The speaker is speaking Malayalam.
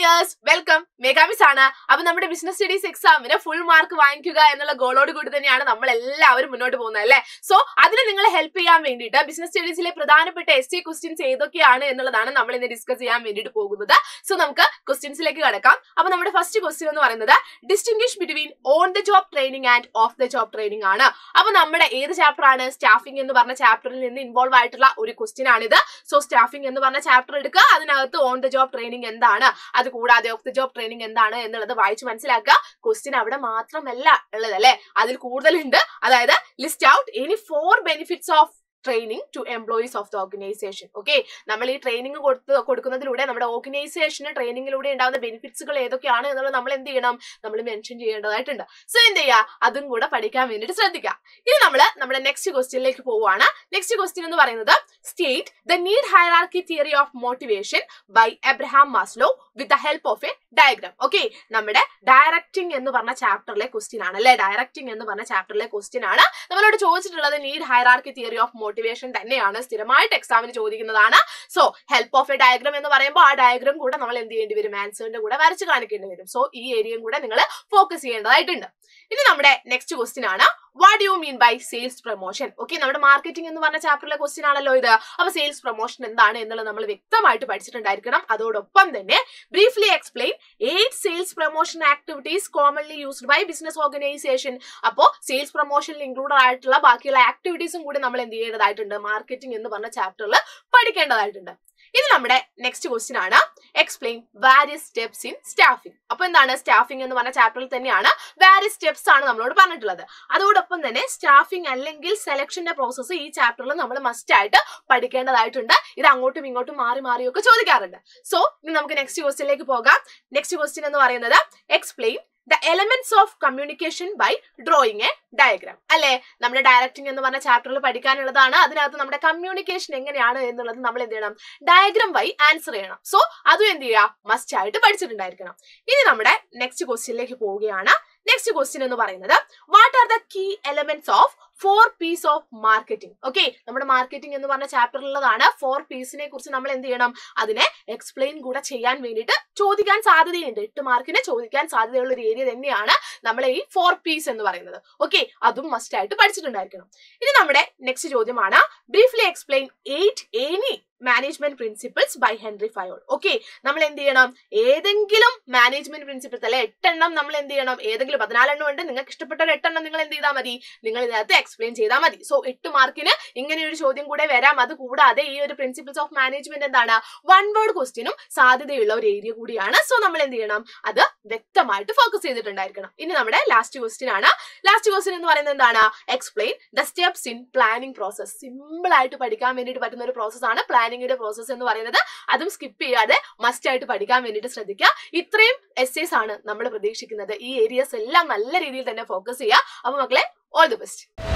ഡിയേഴ്സ് വെൽക്കം മേഘാമിസ് ആണ് അപ്പൊ നമ്മുടെ ബിസിനസ് സ്റ്റഡീസ് എക്സാമിന് ഫുൾ മാർക്ക് വാങ്ങിക്കുക എന്നുള്ള ഗോളോട് കൂടി തന്നെയാണ് നമ്മൾ എല്ലാവരും മുന്നോട്ട് പോകുന്നത് അല്ലേ സോ അതിന് നിങ്ങളെ ഹെൽപ്പ് ചെയ്യാൻ വേണ്ടിയിട്ട് ബിസിനസ് സ്റ്റഡീസിലെ പ്രധാനപ്പെട്ട എസ് ടി ക്വസ്റ്റ്യൻസ് ഏതൊക്കെയാണ് എന്നുള്ളതാണ് നമ്മൾ ഇന്ന് ഡിസ്കസ് ചെയ്യാൻ വേണ്ടിയിട്ട് പോകുന്നത് സോ നമുക്ക് ക്വസ്റ്റ്യൻസിലേക്ക് കടക്കാം അപ്പൊ നമ്മുടെ ഫസ്റ്റ് ക്വസ്റ്റ്യൻ എന്ന് പറയുന്നത് distinguish between on the job training and off the job training ആണ് അപ്പൊ നമ്മുടെ ഏത് ചാപ്റ്റർ ആണ് സ്റ്റാഫിംഗ് എന്ന് പറഞ്ഞ ചാപ്റ്ററിൽ നിന്ന് ഇൻവോൾവ് ആയിട്ടുള്ള ഒരു ക്വസ്റ്റ്യൻ ആണിത് സോ സ്റ്റാഫിംഗ് എന്ന് പറഞ്ഞ ചാപ്റ്റർ എടുക്കുക അതിനകത്ത് ഓൺ ദ ജോബ് ട്രെയിനിങ് എന്താണ് അത് കൂടാതെ ഓഫ് ദ ജോബ് ട്രെയിനിങ് എന്താണ് എന്നുള്ളത് വായിച്ച് മനസ്സിലാക്കുക ക്വസ്റ്റ്യൻ അവിടെ മാത്രമല്ല ഉള്ളത് അല്ലെ അതിൽ കൂടുതലുണ്ട് അതായത് list out any four benefits of training to employees of the organisation okay നമ്മൾ ഈ ട്രെയിനിങ് കൊടുത്ത് കൊടുക്കുന്നതിലൂടെ നമ്മുടെ ഓർഗനൈസേഷന് ട്രെയിനിങ്ങിലൂടെ ഉണ്ടാകുന്ന ബെനിഫിറ്റ്സുകൾ ഏതൊക്കെയാണ് എന്നുള്ളത് നമ്മൾ എന്ത് ചെയ്യണം നമ്മൾ മെൻഷൻ ചെയ്യേണ്ടതായിട്ടുണ്ട് സോ എന്ത് ചെയ്യുക അതും കൂടെ പഠിക്കാൻ വേണ്ടിയിട്ട് ശ്രദ്ധിക്കുക ഇനി നമ്മൾ നമ്മുടെ നെക്സ്റ്റ് ക്വസ്റ്റ്യനിലേക്ക് പോവുകയാണ് നെക്സ്റ്റ് ക്വസ്റ്റ്യൻ എന്ന് പറയുന്നത് state the need hierarchy theory of motivation by Abraham Maslow with the help of a diagram okay നമ്മുടെ ഡയറക്റ്റിംഗ് എന്ന് പറഞ്ഞ ചാപ്റ്ററിലെ ക്വസ്റ്റ്യൻ ആണ് അല്ലെ ഡയറക്റ്റിംഗ് എന്ന് പറഞ്ഞ ചാപ്റ്ററിലെ ക്വസ്റ്റ്യൻ ആണ് നമ്മളോട് ചോദിച്ചിട്ടുള്ളത് need hierarchy theory of motivation തന്നെയാണ് സ്ഥിരമായിട്ട് എക്സാമിന് ചോദിക്കുന്നതാണ് so help of a diagram എന്ന് പറയുമ്പോൾ ആ ഡയഗ്രാം കൂടെ നമ്മൾ എന്ത് ചെയ്യേണ്ടി വരും ആൻസറിന്റെ കൂടെ വരച്ച് കാണിക്കേണ്ടി വരും സോ ഈ ഏരിയയും കൂടെ നിങ്ങൾ ഫോക്കസ് ചെയ്യേണ്ടതായിട്ടുണ്ട് ഇനി നമ്മുടെ നെക്സ്റ്റ് ക്വസ്റ്റ്യൻ ആണ് what you mean by sales promotion okay നമ്മുടെ മാർക്കറ്റിംഗ് എന്ന് പറഞ്ഞ ചാപ്റ്ററിലെ ക്വസ്റ്റ്യൻ ആണല്ലോ ഇത് അപ്പൊ സെയിൽസ് പ്രൊമോഷൻ എന്താണ് എന്നുള്ളത് നമ്മൾ വ്യക്തമായിട്ട് പഠിച്ചിട്ടുണ്ടായിരിക്കണം അതോടൊപ്പം തന്നെ briefly explain eight sales promotion activities commonly used by business organisation അപ്പോൾ സെയിൽസ് പ്രൊമോഷനിൽ ഇൻക്ലൂഡ് ആയിട്ടുള്ള ബാക്കിയുള്ള ആക്ടിവിറ്റീസും കൂടി നമ്മൾ എന്ത് ചെയ്യേണ്ടതായിട്ടുണ്ട് മാർക്കറ്റിംഗ് എന്ന് പറഞ്ഞ ചാപ്റ്ററിൽ പഠിക്കേണ്ടതായിട്ടുണ്ട് ഇത് നമ്മുടെ നെക്സ്റ്റ് ക്വസ്റ്റ്യൻ ആണ് explain various steps in staffing അപ്പൊ എന്താണ് സ്റ്റാഫിംഗ് എന്ന് പറഞ്ഞ ചാപ്റ്ററിൽ തന്നെയാണ് വാരിയസ് സ്റ്റെപ്സ് ആണ് നമ്മളോട് പറഞ്ഞിട്ടുള്ളത് അതോടൊപ്പം തന്നെ സ്റ്റാഫിംഗ് അല്ലെങ്കിൽ സെലക്ഷന്റെ പ്രോസസ്സ് ഈ ചാപ്റ്ററിൽ നമ്മൾ മസ്റ്റ് ആയിട്ട് പഠിക്കേണ്ടതായിട്ടുണ്ട് ഇത് അങ്ങോട്ടും ഇങ്ങോട്ടും മാറി മാറിയൊക്കെ ചോദിക്കാറുണ്ട് സോ ഇനി നമുക്ക് നെക്സ്റ്റ് ക്വസ്റ്റ്യനിലേക്ക് പോകാം നെക്സ്റ്റ് ക്വസ്റ്റ്യൻ എന്ന് പറയുന്നത് explain the elements of communication by drawing a diagram അല്ലെ നമ്മുടെ ഡയറക്റ്റിംഗ് എന്ന് പറഞ്ഞ ചാപ്റ്ററിൽ പഠിക്കാനുള്ളതാണ് അതിനകത്ത് നമ്മുടെ കമ്മ്യൂണിക്കേഷൻ എങ്ങനെയാണ് എന്നുള്ളത് നമ്മൾ എന്ത് ചെയ്യണം ഡയഗ്രാം വഴി ആൻസർ ചെയ്യണം സോ അതും എന്ത് ചെയ്യുക മസ്റ്റ് ആയിട്ട് പഠിച്ചിട്ടുണ്ടായിരിക്കണം ഇനി നമ്മുടെ നെക്സ്റ്റ് ക്വസ്റ്റ്യനിലേക്ക് പോവുകയാണ് നെക്സ്റ്റ് ക്വസ്റ്റ്യൻ എന്ന് പറയുന്നത് what are the key elements of four Ps of marketing okay നമ്മുടെ മാർക്കറ്റിംഗ് എന്ന് പറഞ്ഞ ചാപ്റ്ററിലുള്ളതാണ് ഫോർ പീസിനെ കുറിച്ച് നമ്മൾ എന്ത് ചെയ്യണം അതിനെ എക്സ്പ്ലെയിൻ കൂടെ ചെയ്യാൻ വേണ്ടിയിട്ട് ചോദിക്കാൻ സാധ്യതയുണ്ട് എട്ട് മാർക്കിന് ചോദിക്കാൻ സാധ്യതയുള്ള ഒരു ഏരിയ തന്നെയാണ് നമ്മളെ ഈ ഫോർ പീസ് എന്ന് പറയുന്നത് ഓക്കെ അതും മസ്റ്റ് ആയിട്ട് പഠിച്ചിട്ടുണ്ടായിരിക്കണം ഇനി നമ്മുടെ നെക്സ്റ്റ് ചോദ്യമാണ് briefly explain eight any management principles by Henri Fayol okay നമ്മൾ എന്ത് ചെയ്യണം ഏതെങ്കിലും മാനേജ്മെന്റ് പ്രിൻസിപ്പിൾസ് അല്ലെ എട്ടെണ്ണം നമ്മൾ എന്ത് ചെയ്യണം ഏതെങ്കിലും പതിനാലെണ്ണം ഉണ്ട് നിങ്ങൾക്ക് ഇഷ്ടപ്പെട്ട ഒരു എട്ടെണ്ണം നിങ്ങൾ എന്ത് ചെയ്താൽ മതി നിങ്ങൾ ഇതിനകത്ത് എക്സ്പ്ലെയിൻ ചെയ്താൽ മതി സോ എട്ട് മാർക്കിന് ഇങ്ങനെ ഒരു ചോദ്യം കൂടെ വരാം അത് കൂടാതെ ഈ ഒരു പ്രിൻസിപ്പിൾസ് ഓഫ് മാനേജ്മെന്റ് എന്താണ് വൺ വേർഡ് ക്വസ്റ്റ്യനും സാധ്യതയുള്ള ഒരു ഏരിയ കൂടിയാണ് സോ നമ്മൾ എന്ത് ചെയ്യണം അത് വ്യക്തമായിട്ട് ഫോക്കസ് ചെയ്തിട്ടുണ്ടായിരിക്കണം ഇനി നമ്മുടെ ലാസ്റ്റ് ക്വസ്റ്റ്യൻ ആണ് ലാസ്റ്റ് ക്വസ്റ്റ്യൻ എന്ന് പറയുന്നത് എന്താണ് explain the steps in planning process simple ആയിട്ട് പഠിക്കാൻ വേണ്ടിയിട്ട് പറ്റുന്ന ഒരു പ്രോസസ് ആണ് പ്ലാനിങ്ങിന്റെ പ്രോസസ് എന്ന് പറയുന്നത് അതും സ്കിപ്പ് ചെയ്യാതെ മസ്റ്റ് ആയിട്ട് പഠിക്കാൻ വേണ്ടിയിട്ട് ശ്രദ്ധിക്കുക ഇത്രയും എസ്സേസ് ആണ് നമ്മൾ പ്രതീക്ഷിക്കുന്നത് ഈ ഏരിയസ് എല്ലാം നല്ല രീതിയിൽ തന്നെ ഫോക്കസ് ചെയ്യുക അപ്പൊ മക്കളെ ഓൾ ദി ബെസ്റ്റ്